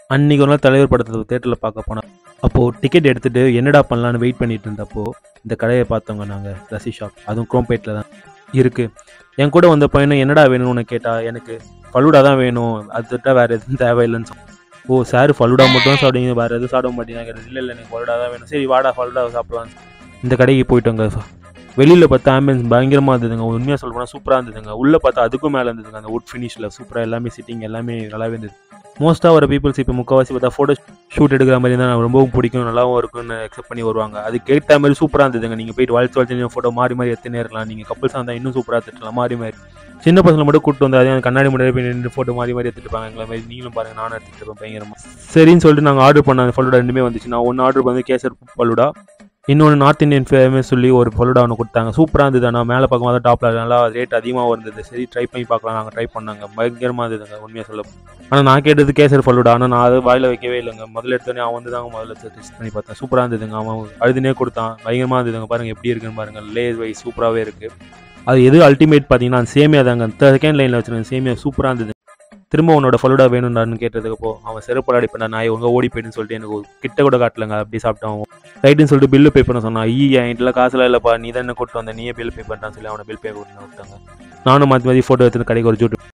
அன்றைக்கி ஒரு நாள் தலைவர் படத்தை தேட்டரில் பார்க்க போனோம் அப்போது டிக்கெட் எடுத்துகிட்டு என்னடா பண்ணலான்னு வெயிட் பண்ணிட்டு இருந்தப்போ இந்த கடையை பார்த்தவங்க நாங்கள் ரசி ஷாப் அதுவும் குரோம்பேட்டில் தான் இருக்குது என் கூட வந்த பையனும் என்னடா வேணும்னு கேட்டா எனக்கு ஃபலூடா தான் வேணும் அதுட்டா வேறு எதுவும் தேவையில்லைன்னு சொன்னேன் ஓ சார் ஃபலூடா மட்டும் சாப்பிடுங்க வேறு எதுவும் சாப்பிட மாட்டீங்க கேட்டது இல்லை இல்லை எனக்கு ஃபலூடா தான் வேணும் சரி வாடா ஃபலூடா சாப்பிடலாம் இந்த கடைக்கு போயிட்டோங்க வெளியில் பார்த்தா ஆம்பியன்ஸ் பயங்கரமாக இருந்ததுங்க உண்மையாக சொல்ல போனால் சூப்பராக இருந்ததுங்க உள்ளே பார்த்தா அதுக்கும் மேலே இருந்ததுங்க அந்த வுட் ஃபினிஷில் சூப்பராக எல்லாமே சிட்டிங் எல்லாமே நல்லாவே இருந்தது மோஸ்ட்டாக வர பீப்புள்ஸ் இப்போ முக்கால்வாசி பார்த்தா ஃபோட்டோ ஷூட் எடுக்கிற மாதிரி தான் எனக்கு ரொம்பவும் பிடிக்கும் நல்லாவும் இருக்கும்னு எக்ஸெப்ட் பண்ணி வருவாங்க அதுக்கு ஏற்ற மாதிரி சூப்பராக இருந்ததுங்க நீங்கள் போயிட்டு வளர்ச்சி வளர்ச்சி ஃபோட்டோ மாறி மாறி எடுத்துனே இருக்கலாம் நீங்கள் கப்பல்ஸாக இருந்தால் இன்னும் சூப்பராக எடுத்துக்கலாம் மாறி மாறி சின்ன பசங்களை மட்டும் கூட்டு வந்து அதே கண்ணாடி முன்னாடி போய் நின்று ஃபோட்டோ மாறி மாறி எடுத்துட்டு இருப்பாங்க எங்களை மாதிரி நீங்களும் பாருங்க நானும் எடுத்துட்டு இருப்பேன் பயங்கரமாக சரின்னு சொல்லிட்டு நாங்கள் ஆர்டர் பண்ண அந்த ஃபலூடா ரெண்டுமே வந்துச்சு நான் ஒன்று ஆர்டர் பண்ணது கேசர் ஃபலூடா இன்னொன்று நார்த் இந்தியன் ஃபேமஸ் சொல்லி ஒரு ஃபலூடா ஒன்று கொடுத்தாங்க சூப்பராக இருந்தது ஆனால் மேலே பார்க்கும் போது டாப்பில் நல்லா ரேட் அதிகமாக இருந்தது சரி ட்ரை பண்ணி பார்க்கலாம் நாங்கள் ட்ரை பண்ணாங்க பயங்கரமாக இருந்ததுங்க உண்மையாக சொல்ல ஆனால் நான் கேட்டது கேசர் ஃபலூடா ஆனால் நான் அதை வாயில் வைக்கவே இல்லைங்க முதல்ல எடுத்தோடனே அவன் வந்து தாங்க முதல்ல டெஸ்ட் பண்ணி பார்த்தேன் சூப்பராக இருந்ததுங்க அவன் அழுதுனே கொடுத்தான் பயங்கரமாக இருந்ததுங்க பாருங்கள் எப்படி இருக்குன்னு பாருங்கள் லேஸ் வைஸ் சூப்பராகவே இருக்குது அது எது அல்டிமேட் பார்த்தீங்கன்னா அந்த சேமியா தாங்க செகண்ட் லைனில் வச்சுருந்த சேமியா சூப்பராக இருந்தது திரும்ப உன்னோட ஃபலூடா வேணும்டான்னு கேட்டதுக்கப்போ அவன் செருப்பட அடிப்பேன் நான் உங்க ஓடி போயிட்டுன்னு சொல்லிட்டு எனக்கு ஒரு கிட்ட கூட காட்டலங்க அப்படி சாப்பிட்டான் ரைட்டுன்னு சொல்லிட்டு பில்லு பே பண்ண சொன்னான் ஐயா என்கிட்ட காசுலாம் இல்லைப்பா நீ தான் என்ன கூப்பிட்டு வந்த நீயே பில் பே பண்ணிட்டான்னு சொல்லி அவனை பில் பே பண்ண விட்டாங்க நானும் மாற்றி மாற்றி ஃபோட்டோ எடுத்துட்டு கடைக்கு ஒரு ஜூட்டு